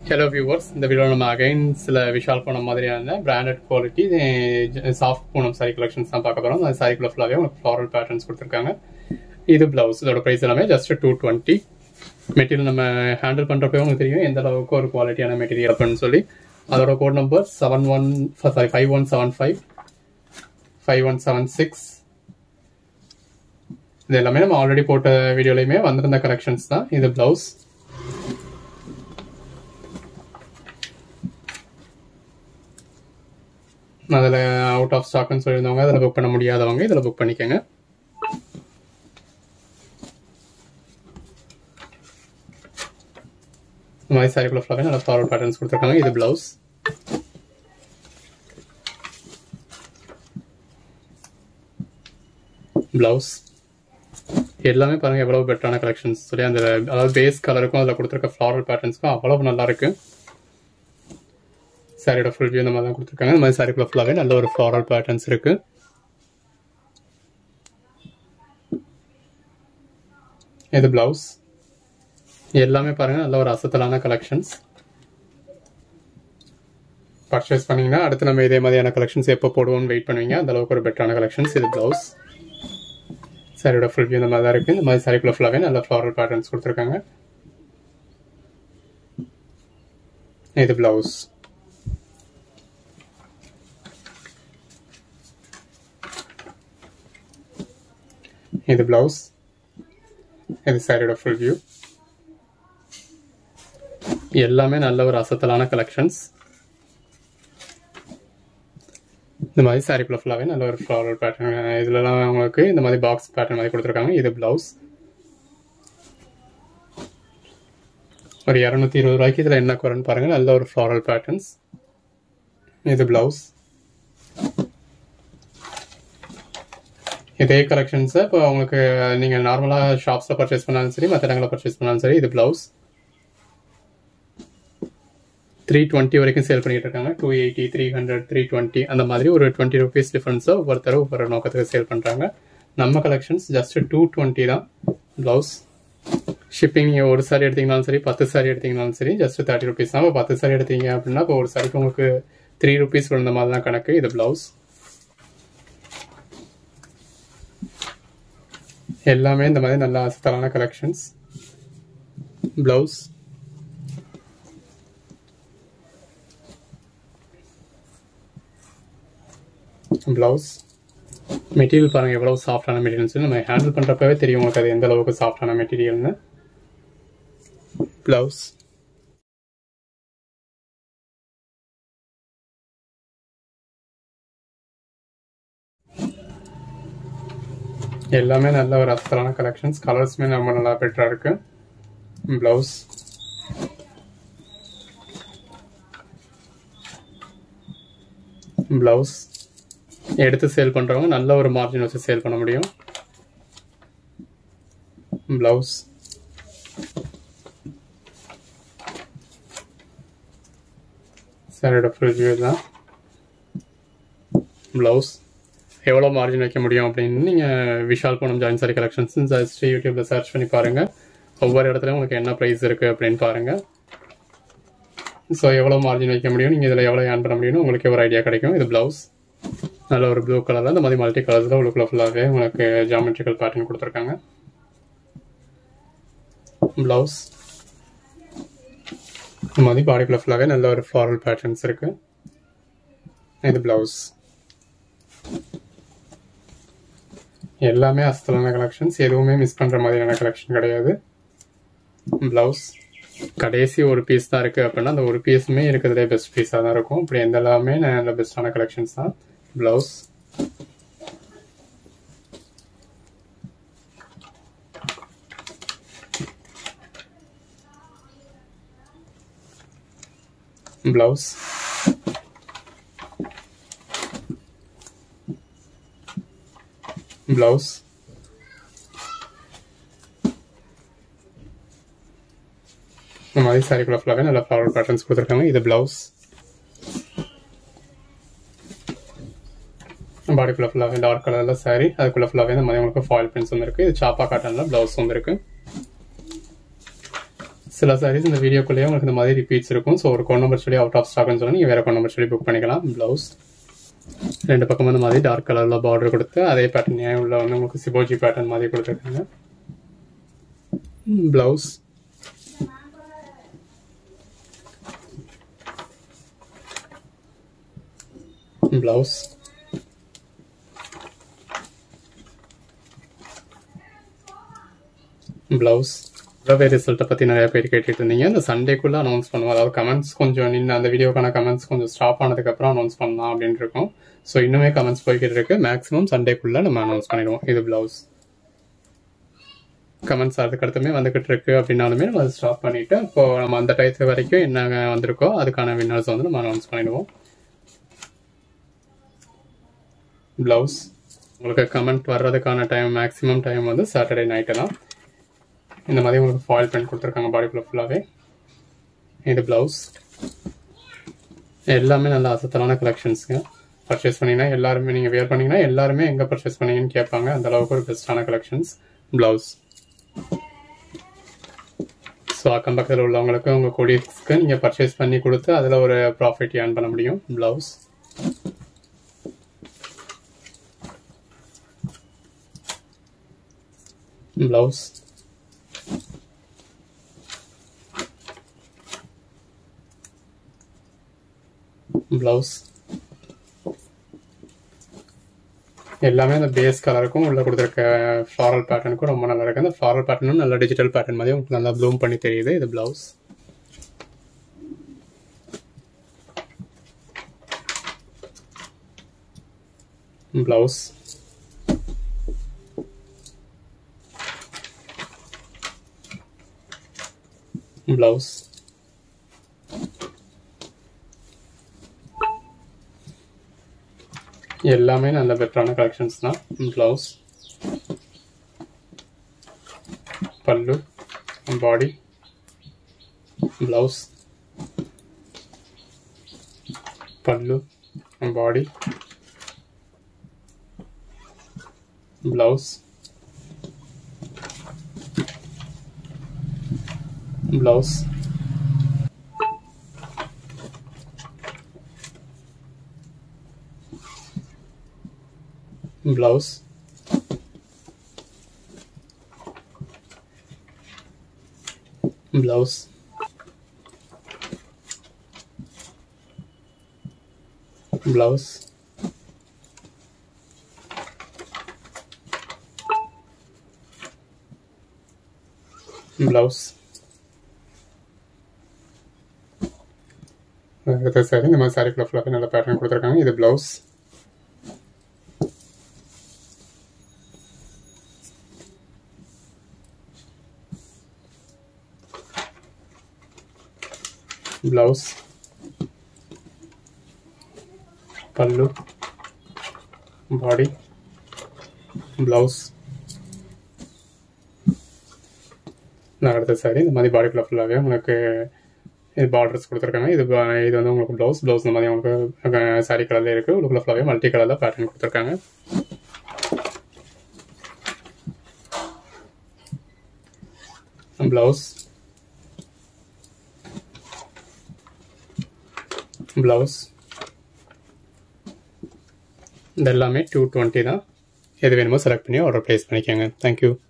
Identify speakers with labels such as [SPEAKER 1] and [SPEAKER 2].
[SPEAKER 1] hello viewers இந்த video நம்ம again சில விஷால் பூனம் மாதிரியான branded quality soft Poonam sari collections தான் பார்க்க போகிறோம் அந்த சாரிக்குள்ள ஃபுல்லாகவே உங்களுக்கு ஃப்ளாரல் பேட்டர்ன்ஸ் கொடுத்துருக்காங்க இது பிளவுஸ் இதோட ப்ரைஸ் எல்லாமே ஜஸ்ட் டூ டுவெண்ட்டி மெட்டீரியல் நம்ம ஹேண்டில் பண்ணுறப்பவே உங்களுக்கு தெரியும் எந்த அளவுக்கு ஒரு குவாலிட்டியான மெட்டீரியல் அப்படின்னு சொல்லி அதோட code number seven one sorry five one seven five five one seven six இது எல்லாமே நம்ம ஆல்ரெடி போட்ட வீடியோலையுமே வந்திருந்த கலெக்ஷன்ஸ் தான் இது பிளவுஸ் அதில் அவுட் ஆஃப் ஸ்டாக்னு சொல்லியிருந்தவங்க அதில் புக் பண்ண முடியாதவங்க இதில் புக் பண்ணிக்கோங்க இந்த மாதிரி சாரிக்குள்ள ஃபுல்லாகவே நல்லா ஃப்ளாரல் பேட்டர்ன்ஸ் கொடுத்துருக்காங்க இது பிளவுஸ் பிளவுஸ் எல்லாமே பாருங்க எவ்வளவு பெட்டரான கலெக்ஷன்ஸ் சொல்லி அந்த அதாவது பேஸ் கலருக்கும் அதில் கொடுத்துருக்க ஃப்ளாரல் பேட்டர்ன்ஸ்க்கும் அவ்வளவு நல்லா இருக்கு சாரியோட ஃபுல் வியூ இந்த மாதிரி தான் கொடுத்துருக்காங்க இந்த மாதிரி சாரிக்குள்ள ஃபுல்லாகவே நல்ல ஒரு ஃப்ளாரல் பேட்டர்ன்ஸ் இருக்கு இது பிளவுஸ் எல்லாமே பாருங்க நல்ல ஒரு அசத்தலான கலெக்ஷன்ஸ் பர்ச்சேஸ் பண்ணீங்கன்னா அடுத்து நம்ம இதே மாதிரியான கலெக்ஷன்ஸ் எப்போ போடுவோம்னு வெயிட் பண்ணுவீங்க அந்த அளவுக்கு ஒரு பெட்டரான கலெக்ஷன்ஸ் இது பிளவுஸ் சாரியோட ஃபுல் வியூ இந்த மாதிரி தான் இருக்கு இந்த மாதிரி சாரிக்குள்ள ஃபுல்லாகவே நல்ல ஃப்ளாரல் பேட்டர்ன்ஸ் கொடுத்துருக்காங்க இது பிளவுஸ் இது பிளவுஸ் இது சாரியோட ஃபுல் வியூ எல்லாமே நல்ல ஒரு அசத்தலான கலெக்ஷன்ஸ் இந்த மாதிரி சாரிக்குள்ள ஃபுல்லாகவே நல்ல ஒரு ஃப்ளாரல் பேட்டர்ன் இதுலலாம் உங்களுக்கு இந்த மாதிரி பாக்ஸ் பேட்டர்ன் மாதிரி கொடுத்துருக்காங்க இது பிளவுஸ் ஒரு இரநூத்தி இருபது ரூபாய்க்கு இதில் என்ன குறைன்னு பாருங்கள் நல்ல ஒரு ஃப்ளாரல் பேட்டர்ன்ஸ் இது பிளவுஸ் இதே கலெக்ஷன்ஸை இப்போ உங்களுக்கு நீங்கள் நார்மலாக ஷாப்ஸில் பர்ச்சேஸ் பண்ணாலும் சரி மற்ற இடங்களில் பர்ச்சேஸ் பண்ணாலும் சரி இது பிளவுஸ் த்ரீ டுவெண்ட்டி வரைக்கும் சேல் பண்ணிட்டு இருக்காங்க two eighty three hundred three twenty அந்த மாதிரி ஒரு டுவெண்ட்டி ருபீஸ் டிஃபரன்ஸை ஒவ்வொருத்தர் ஒவ்வொரு நோக்கத்துக்கு சேல் பண்ணுறாங்க நம்ம கலெக்ஷன்ஸ் ஜஸ்ட் டூ டுவெண்ட்டி தான் ப்ளவுஸ் ஷிப்பிங் நீங்கள் ஒரு சாரி எடுத்தீங்கனாலும் சரி பத்து சாரி எடுத்தீங்கனாலும் சரி ஜஸ்ட் தேர்ட்டி ருபீஸ் தான் இப்போ பத்து சாரி எடுத்தீங்க அப்படின்னா இப்போ ஒரு சாரிக்கு உங்களுக்கு த்ரீ ருபீஸ் விழுந்த மாதிரி தான் கணக்கு இது ப்ளவுஸ் எல்லாமே இந்த மாதிரி நல்ல அசத்தலான கலெக்ஷன்ஸ் ப்ளவுஸ் ப்ளவுஸ் மெட்டீரியல் பாருங்கள் எவ்வளோ சாஃப்டான மெட்டீரியல்ஸ் நம்ம ஹேண்டில் பண்ணுறப்பவே தெரியும் உங்களுக்கு அது எந்த அளவுக்கு சாஃப்டான மெட்டீரியல்னு ப்ளவுஸ் எல்லாமே நல்ல ஒரு அசலான கலெக்ஷன்ஸ் கலர்ஸுமே ரொம்ப நல்லா பெட்டராக இருக்கு ப்ளவுஸ் ப்ளவுஸ் எடுத்து சேல் பண்ணுறவங்க நல்ல ஒரு மார்ஜின் வச்சு சேல் பண்ண முடியும் ப்ளவுஸ் சாரியோட ஃபுல் வியூ தான் ப்ளவுஸ் எவ்வளோ மார்ஜின் வைக்க முடியும் அப்படின்னு நீங்கள் Vishal Poonam join sari collections just யூடியூப்பில் சர்ச் பண்ணி பாருங்கள் ஒவ்வொரு இடத்துலையும் உங்களுக்கு என்ன ப்ரைஸ் இருக்குது அப்படின்னு பாருங்கள் ஸோ எவ்வளோ மார்ஜின் வைக்க முடியும் நீங்கள் இதில் எவ்வளோ ஏர்ன் பண்ண முடியும்னு உங்களுக்கு ஒரு ஐடியா கிடைக்கும் இது ப்ளவுஸ் நல்ல ஒரு ப்ளூ கலரில் இந்த மாதிரி மல்டி கலர்ஸில் உள்ளுக்குள்ள ஃபுல்லாகவே உங்களுக்கு ஜாமெட்ரிக்கல் பேட்டர்ன் கொடுத்துருக்காங்க ப்ளவுஸ் இந்த மாதிரி பாடிக்குள்ள ஃபுல்லாகவே நல்ல ஒரு ஃப்ளாரல் பேட்டர்ன்ஸ் இருக்குது இது ப்ளவுஸ் எல்லாமே அஸ்தலான கலெக்ஷன்ஸ் எதுவுமே மிஸ் பண்ணுற மாதிரியான கலெக்ஷன் கிடையாது ப்ளவுஸ் கடைசி ஒரு பீஸ் தான் இருக்குது அப்படின்னா அந்த ஒரு பீஸுமே இருக்கிறதுலே பெஸ்ட் பீஸாக தான் இருக்கும் இப்படி எந்த எல்லாமே நல்ல பெஸ்ட்டான கலெக்ஷன்ஸ் தான் ப்ளவுஸ் ப்ளவுஸ் ப்ளவுஸ் இந்த மாதிரி சாரிக்குள்ள ஃபுல்லாகவே நல்ல ஃப்ளவர் பேட்டர்ன்ஸ் கொடுத்துருக்காங்க இது ப்ளவுஸ் பாடிக்குள்ள ஃபுல்லாகவே டார்க் கலரில் சாரி அதுக்குள்ள ஃபுல்லாகவே இந்த மாதிரி உங்களுக்கு ஃபாயில் பிரிண்ட்ஸ் வந்துருக்கு இது சாப்பா காட்டனில் ப்ளவுஸ் வந்துருக்கு சில சாரீஸ் இந்த வீடியோக்குள்ளேயே உங்களுக்கு இந்த மாதிரி ரிப்பீட்ஸ் இருக்கும் ஸோ ஒரு கோன் நம்பர் சொல்லி அவுட் ஆஃப் ஸ்டாக்னு சொன்னால் நீங்கள் வேறு கோன் நம்பர் சொல்லி புக் பண்ணிக்கலாம் ப்ளவுஸ் ரெண்டு பக்கம் இந்த மாதிரி டார்க் கலரில் பார்டர் கொடுத்து அதே பேட்டர்ன் உள்ள வந்து உங்களுக்கு சிபோஜி பேட்டர்ன் மாதிரி கொடுத்துருக்காங்க ப்ளவுஸ் ப்ளவுஸ் ப்ளவுஸ் ரவே ரிசல்ட்டை பற்றி நிறைய பேர் கேட்டுட்டு இருந்தீங்க இந்த சண்டேக்குள்ளே அனௌன்ஸ் பண்ணுவோம் அதாவது கமெண்ட்ஸ் கொஞ்சம் நின்று அந்த வீடியோக்கான கமெண்ட்ஸ் கொஞ்சம் ஸ்டாப் ஆனதுக்கப்புறம் அனௌன்ஸ் பண்ணலாம் அப்படின்னு இருக்கோம் ஸோ இன்னுமே கமெண்ட்ஸ் போய்கிட்டு இருக்கு மேக்ஸிமம் சண்டேக்குள்ளே நம்ம அனௌன்ஸ் பண்ணிடுவோம் இது ப்ளவுஸ் கமெண்ட்ஸ் அதுக்கு அடுத்துமே வந்துகிட்டு இருக்கு அப்படின்னாலுமே நம்ம அதை ஸ்டாப் பண்ணிட்டு இப்போ நம்ம அந்த டயத்து வரைக்கும் என்ன வந்திருக்கோ அதுக்கான வின்னர்ஸ் வந்து நம்ம அனௌன்ஸ் பண்ணிடுவோம் ப்ளவுஸ் உங்களுக்கு கமெண்ட் வர்றதுக்கான டைம் மேக்ஸிமம் டைம் வந்து சாட்டர்டே நைட்டு தான் இந்த மாதிரி உங்களுக்கு ஃபாயில் பெயிண்ட் கொடுத்துருக்காங்க பாடிக்குள்ள ஃபுல்லாகவே இது ப்ளவுஸ் எல்லாமே நல்ல அசத்தலான கலெக்ஷன்ஸுங்க பர்ச்சேஸ் பண்ணிங்கன்னா எல்லாருமே நீங்கள் வேர் பண்ணிங்கன்னா எல்லாருமே எங்கே பர்ச்சேஸ் பண்ணீங்கன்னு கேட்பாங்க அந்த அளவுக்கு ஒரு பெஸ்ட்டான கலெக்ஷன்ஸ் ப்ளவுஸ் ஸோ அக்கம் பக்கத்தில் உள்ளவங்களுக்கு உங்கள் கொலீக்ஸ்க்கு நீங்கள் பர்ச்சேஸ் பண்ணி கொடுத்து அதில் ஒரு ப்ராஃபிட் ஏர்ன் பண்ண முடியும் ப்ளவுஸ் ப்ளவுஸ் ப்ளவுஸ் எல்லாமே அந்த பேஸ் கலருக்கும் உள்ள கொடுத்துருக்க ஃப்ளாரல் பேட்டர்னுக்கும் ரொம்ப நல்லா இருக்கு அந்த ஃப்ளாரல் பேட்டர்னும் நல்ல டிஜிட்டல் பேட்டர்ன் மாதிரி உங்களுக்கு நல்லா ப்ளூம் பண்ணி தெரியுது இது ப்ளவுஸ் ப்ளவுஸ் ப்ளவுஸ் எல்லாமே நல்ல பெட்டரான கலெக்ஷன்ஸ் தான் blouse pallu body blouse pallu body blouse blouse blouse blouse blouse blouse அடுத்த சாரி இந்த மாதிரி சாரி ஃபுல்லாகவே நல்ல பேட்டர்ன் கொடுத்துருக்காங்க இது blouse blouse pallu body blouse நான் அடுத்த சாரி இந்த மாதிரி பாடிக்குள்ள ஃபுல்லாகவே உங்களுக்கு இது பார்டர்ஸ் கொடுத்துருக்காங்க இது இது வந்து உங்களுக்கு ப்ளவுஸ் ப்ளவுஸ் இந்த மாதிரி உங்களுக்கு சாரி கலரில் இருக்குது உங்களுக்குள்ள ஃபுல்லாகவே மல்டி கலரில் பேட்டர்ன் கொடுத்துருக்காங்க ப்ளவுஸ் ப்ளவுஸ் இது எல்லாமே டூ டுவெண்ட்டி தான் எது வேணுமோ செலக்ட் பண்ணி ஆர்டர் ப்ளேஸ் பண்ணிக்கோங்க தேங்க்யூ